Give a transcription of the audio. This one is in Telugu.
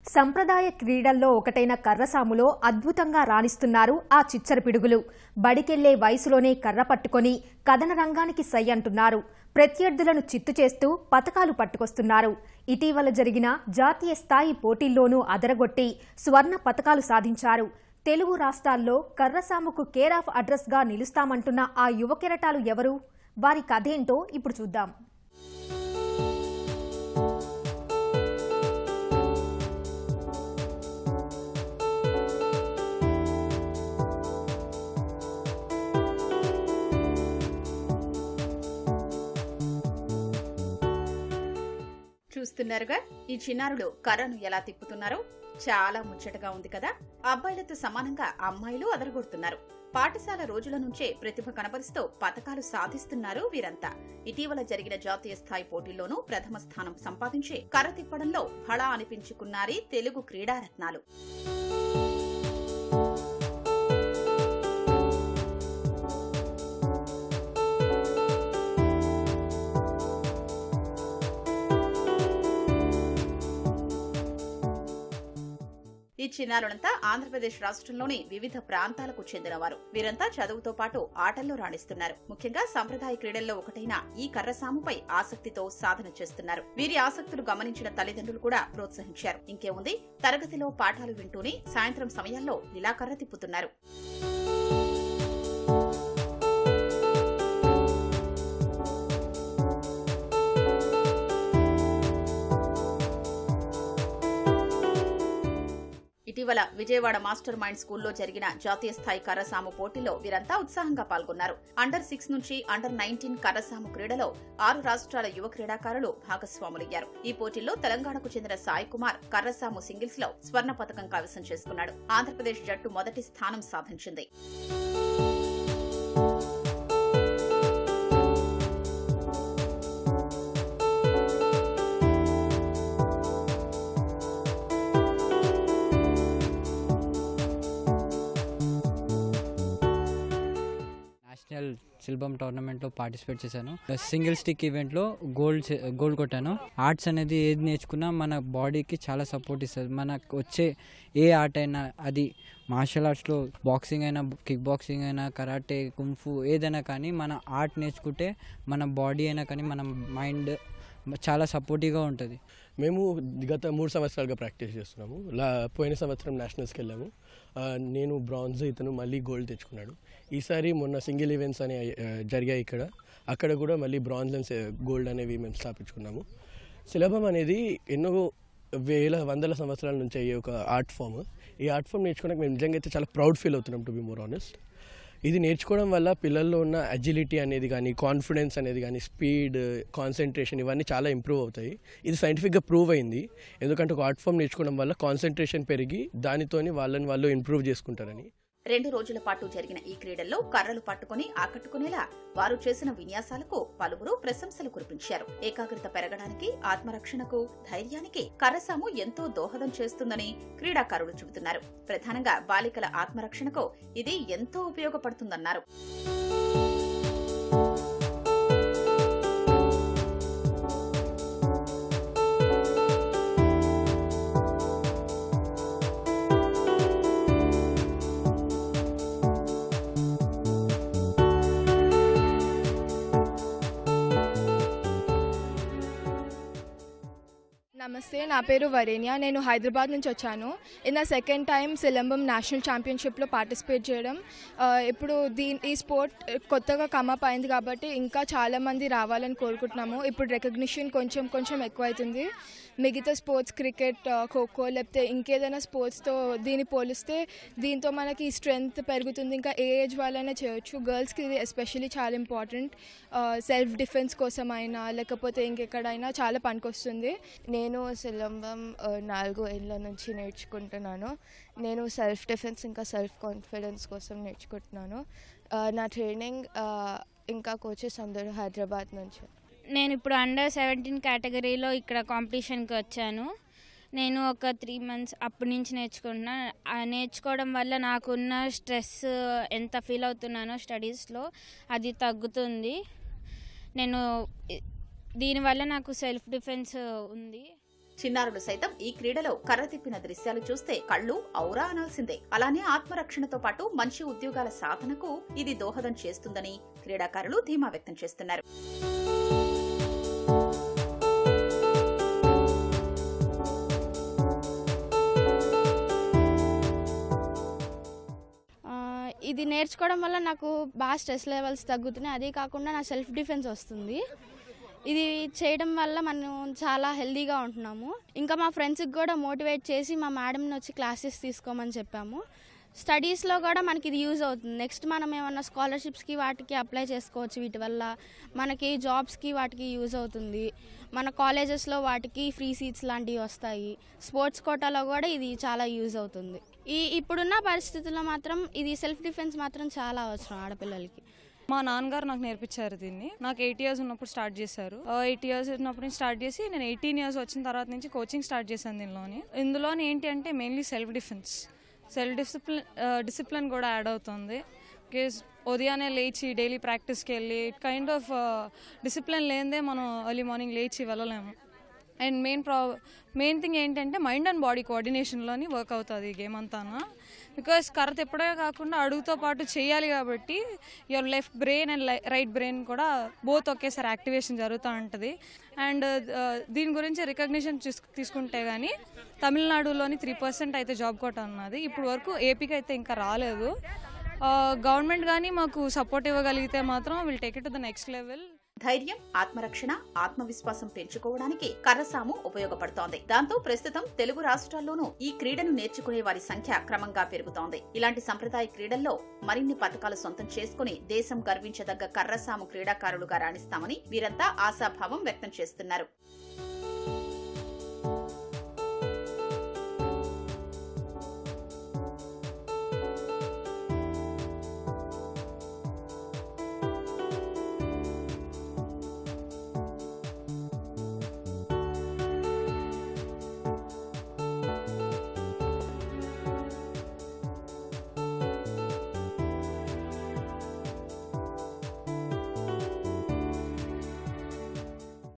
సంప్రదాయ క్రీడల్లో ఒకటైన కర్రసాములో అద్భుతంగా రాణిస్తున్నారు ఆ చిచ్చర పిడుగులు బడికెళ్లే వయసులోనే కర్ర పట్టుకొని కథన రంగానికి సై అంటున్నారు ప్రత్యర్థులను చిత్తు చేస్తూ పతకాలు పట్టుకొస్తున్నారు ఇటీవల జరిగిన జాతీయ స్థాయి పోటీల్లోనూ అదరగొట్టి స్వర్ణ పతకాలు సాధించారు తెలుగు రాష్ట్రాల్లో కర్రసాముకు కేర్ ఆఫ్ అడ్రస్గా నిలుస్తామంటున్న ఆ యువ కెరటాలు ఎవరు వారి కథేంటో ఇప్పుడు చూద్దాం చూస్తున్నారుగా ఈ చిన్నారులు కర్రను ఎలా తిప్పుతున్నారో చాలా ముచ్చటగా ఉంది కదా అబ్బాయిలతో సమానంగా అమ్మాయిలు అదరగొడుతున్నారు పాఠశాల రోజుల నుంచే ప్రతిభ కనబరుస్తూ పథకాలు సాధిస్తున్నారు వీరంతా ఇటీవల జరిగిన జాతీయ స్థాయి పోటీల్లోనూ ప్రథమ స్థానం సంపాదించి కర్ర తిప్పడంలో ఫళా అనిపించుకున్నారీ తెలుగు క్రీడారత్నాలు ఈ చిన్నారులంతా ఆంధ్రప్రదేశ్ రాష్ట్రంలోని వివిధ ప్రాంతాలకు చెందినవారు వీరంతా చదువుతో పాటు ఆటల్లో రాణిస్తున్నారు ముఖ్యంగా సంప్రదాయ క్రీడల్లో ఒకటైన ఈ కర్రసాముపై ఆసక్తితో సాధన చేస్తున్నారు వీరి ఆసక్తులు గమనించిన తల్లిదండ్రులు కూడా ప్రోత్సహించారు ఇంకేముంది తరగతిలో పాఠాలు వింటూనే సాయంత్రం సమయాల్లో ఇలా కర్ర తిప్పుతున్నారు ఇటీవల విజయవాడ మాస్టర్ మైండ్ స్కూల్లో జరిగిన జాతీయ స్థాయి కర్రసాము పోటీలో వీరంతా ఉత్సాహంగా పాల్గొన్నారు అండర్ సిక్స్ నుంచి అండర్ నైన్టీన్ కర్రసాము క్రీడలో ఆరు రాష్ట్రాల యువ క్రీడాకారులు భాగస్వాములయ్యారు ఈ పోటీల్లో తెలంగాణకు చెందిన సాయి కుమార్ కర్రసాము సింగిల్స్ లో స్వర్ణ పథకం కైవసం చేసుకున్నాడు ఆంధ్రప్రదేశ్ జట్టు మొదటి స్థానం సాధించింది నేషనల్ సిల్బమ్ టోర్నమెంట్లో పార్టిసిపేట్ చేశాను సింగిల్ స్టిక్ ఈవెంట్లో గోల్డ్ చే- గోల్డ్ కొట్టాను ఆర్ట్స్ అనేది ఏది నేర్చుకున్నా మన బాడీకి చాలా సపోర్ట్ ఇస్తుంది మనకు వచ్చే ఏ ఆర్ట్ అయినా అది మార్షల్ ఆర్ట్స్లో బాక్సింగ్ అయినా కిక్ బాక్సింగ్ అయినా కరాటే కుంఫు ఏదైనా కానీ మన ఆర్ట్ నేర్చుకుంటే మన బాడీ అయినా కానీ మన మైండ్ చాలా సపోర్టివ్గా ఉంటుంది మేము గత మూడు సంవత్సరాలుగా ప్రాక్టీస్ చేస్తున్నాము లా పోయిన సంవత్సరం నేషనల్స్కి వెళ్ళాము ఆ, నేను బ్రాంజ్ ఇతను మళ్ళీ గోల్డ్ తెచ్చుకున్నాడు ఈసారి మొన్న సింగిల్ ఈవెంట్స్ అనే ఆ, జరిగాయి ఇక్కడ అక్కడ కూడా మళ్ళీ బ్రాంజ్ అండ్ గోల్డ్ అనేవి మేము స్థాపించుకున్నాము సులభం అనేది ఎన్నో వేల వందల సంవత్సరాల నుంచి అయ్యే ఒక ఆర్ట్ ఫామ్ ఈ ఆర్ట్ ఫామ్ నేర్చుకోవడానికి మేము నిజంగా అయితే చాలా ప్రౌడ్ ఫీల్ అవుతున్నాం టు బి మోర్ ఆనెస్ట్ ఇది నేర్చుకోవడం వల్ల పిల్లల్లో ఉన్న అజిలిటీ అనేది కానీ కాన్ఫిడెన్స్ అనేది కానీ స్పీడ్ కాన్సన్ట్రేషన్ ఇవన్నీ చాలా ఇంప్రూవ్ అవుతాయి ఇది సైంటిఫిక్గా ప్రూవ్ అయింది ఎందుకంటే ఒక ఆర్ట్ ఫామ్ నేర్చుకోవడం వల్ల కాన్సన్ట్రేషన్ పెరిగి దానితోని వాళ్ళని వాళ్ళు ఇంప్రూవ్ చేసుకుంటారని రెండు రోజుల పాటు జరిగిన ఈ క్రీడల్లో కర్రలు పట్టుకుని ఆకట్టుకునేలా వారు చేసిన విన్యాసాలకు పలువురు ప్రశంసలు కురిపించారు ఏకాగ్రత పెరగడానికి ఆత్మరక్షణకు ధైర్యానికి కర్రసాము ఎంతో దోహదం చేస్తుందని క్రీడాకారులు చెబుతున్నారు ప్రధానంగా బాలికల ఆత్మరక్షణకు ఇది ఎంతో ఉపయోగపడుతుందన్నారు నమస్తే నా పేరు వరేణ్య నేను హైదరాబాద్ నుంచి వచ్చాను ఇది నా సెకండ్ టైం సిలంబం నేషనల్ ఛాంపియన్షిప్లో పార్టిసిపేట్ చేయడం ఆ, ఇప్పుడు దీని ఈ స్పోర్ట్ కొత్తగా కమప్ అయింది కాబట్టి ఇంకా చాలామంది రావాలని కోరుకుంటున్నాము ఇప్పుడు రికగ్నిషన్ కొంచెం కొంచెం ఎక్కువైతుంది మిగతా స్పోర్ట్స్ క్రికెట్ ఖోఖో లేకపోతే ఇంకేదైనా స్పోర్ట్స్తో దీన్ని పోలిస్తే దీంతో మనకి స్ట్రెంగ్త్ పెరుగుతుంది ఇంకా ఏ ఏజ్ వాళ్ళైనా చేయొచ్చు గర్ల్స్కి ఇది ఎస్పెషల్లీ చాలా ఇంపార్టెంట్ సెల్ఫ్ డిఫెన్స్ కోసం అయినా లేకపోతే ఇంకెక్కడైనా చాలా పనికొస్తుంది నేను సిలంబం ఆ, నాలుగు ఏళ్ళ నుంచి నేర్చుకుంటున్నాను నేను సెల్ఫ్ డిఫెన్స్ ఇంకా సెల్ఫ్ కాన్ఫిడెన్స్ కోసం నేర్చుకుంటున్నాను ఆ, నా ట్రైనింగ్ ఆ, ఇంకా కోచెస్ అందరూ హైదరాబాద్ నుంచి నేను ఇప్పుడు అండర్ సెవెంటీన్ కేటగిరీలో ఇక్కడ కాంపిటీషన్కి వచ్చాను నేను ఒక త్రీ మంత్స్ అప్పటి నుంచి నేర్చుకుంటున్నా ఆ నేర్చుకోవడం వల్ల నాకున్న స్ట్రెస్ ఎంత ఫీల్ అవుతున్నానో స్టడీస్లో అది తగ్గుతుంది నేను ఇ- దీనివల్ల నాకు సెల్ఫ్ డిఫెన్స్ ఉంది చిన్నారులు సైతం ఈ క్రీడలో కర్ర తిప్పిన దృశ్యాలు చూస్తే కళ్ళు ఔరా అనాల్సిందే అలానే ఆత్మరక్షణతో పాటు మంచి ఉద్యోగాల సాధనకు ఇది దోహదం చేస్తుందని క్రీడాకారులు ధీమా వ్యక్తం చేస్తున్నారు ఆ, ఇది నేర్చుకోవడం వల్ల నాకు బాగా స్ట్రెస్ లెవెల్స్ తగ్గుతున్నాయి అదే కాకుండా నా సెల్ఫ్ డిఫెన్స్ వస్తుంది ఇది చేయడం వల్ల మనం చాలా హెల్దీగా ఉంటున్నాము ఇంకా మా ఫ్రెండ్స్కి కూడా మోటివేట్ చేసి మా మేడంని వచ్చి క్లాసెస్ తీసుకోమని చెప్పాము స్టడీస్లో కూడా మనకి ఇది యూజ్ అవుతుంది నెక్స్ట్ మనం ఏమన్నా స్కాలర్షిప్స్కి వాటికి అప్లై చేసుకోవచ్చు వీటి వల్ల మనకి జాబ్స్కి వాటికి యూజ్ అవుతుంది మన కాలేజెస్లో వాటికి ఫ్రీ సీట్స్ లాంటివి వస్తాయి స్పోర్ట్స్ కోటాలో కూడా ఇది చాలా యూజ్ అవుతుంది ఈ ఇప్పుడున్న పరిస్థితుల్లో మాత్రం ఇది సెల్ఫ్ డిఫెన్స్ మాత్రం చాలా అవసరం ఆడపిల్లలకి మా నాన్నగారు నాకు నేర్పించారు దీన్ని నాకు ఎయిట్ ఇయర్స్ ఉన్నప్పుడు స్టార్ట్ చేశారు ఎయిట్ ఇయర్స్ ఉన్నప్పుడు నుంచి స్టార్ట్ చేసి నేను ఎయిటీన్ ఇయర్స్ వచ్చిన తర్వాత నుంచి కోచింగ్ స్టార్ట్ చేశాను దీనిలోని ఇందులోని ఏంటి అంటే mainly self defence self discipline discipline కూడా యాడ్ అవుతుంది బికాస్ ఉదయాన్నే లేచి డైలీ ప్రాక్టీస్కి వెళ్ళి కైండ్ ఆఫ్ డిసిప్లిన్ లేనిదే మనం ఎర్లీ మార్నింగ్ లేచి వెళ్ళలేము అండ్ మెయిన్ ప్రా మెయిన్ థింగ్ ఏంటంటే మైండ్ అండ్ బాడీ కోఆర్డినేషన్లోని వర్క్ అవుతుంది ఈ గేమ్ అంతా బికాస్ కర్ర తిప్పడమే కాకుండా అడుగుతో పాటు చేయాలి కాబట్టి your left brain and right brain కూడా బోత్ ఒకేసారి యాక్టివేషన్ జరుగుతూ ఉంటుంది అండ్ దీని గురించి రికగ్నిషన్ తీసుకుంటే కానీ తమిళనాడులోని త్రీ పర్సెంట్ అయితే జాబ్ కోట ఉన్నది ఇప్పుడు వరకు ఏపీకి అయితే ఇంకా రాలేదు గవర్నమెంట్ కానీ మాకు సపోర్ట్ ఇవ్వగలిగితే మాత్రం will take it to the next level ధైర్యం ఆత్మరక్షణ ఆత్మవిశ్వాసం పెంచుకోవడానికి కర్రసాము ఉపయోగపడుతోంది దాంతో ప్రస్తుతం తెలుగు రాష్ట్రాల్లోనూ ఈ క్రీడను నేర్చుకునే వారి సంఖ్య క్రమంగా పెరుగుతోంది ఇలాంటి సంప్రదాయ క్రీడల్లో మరిన్ని పథకాలు సొంతం చేసుకుని దేశం గర్వించదగ్గ కర్రసాము క్రీడాకారులుగా రాణిస్తామని వీరంతా ఆశాభావం వ్యక్తం చేస్తున్నారు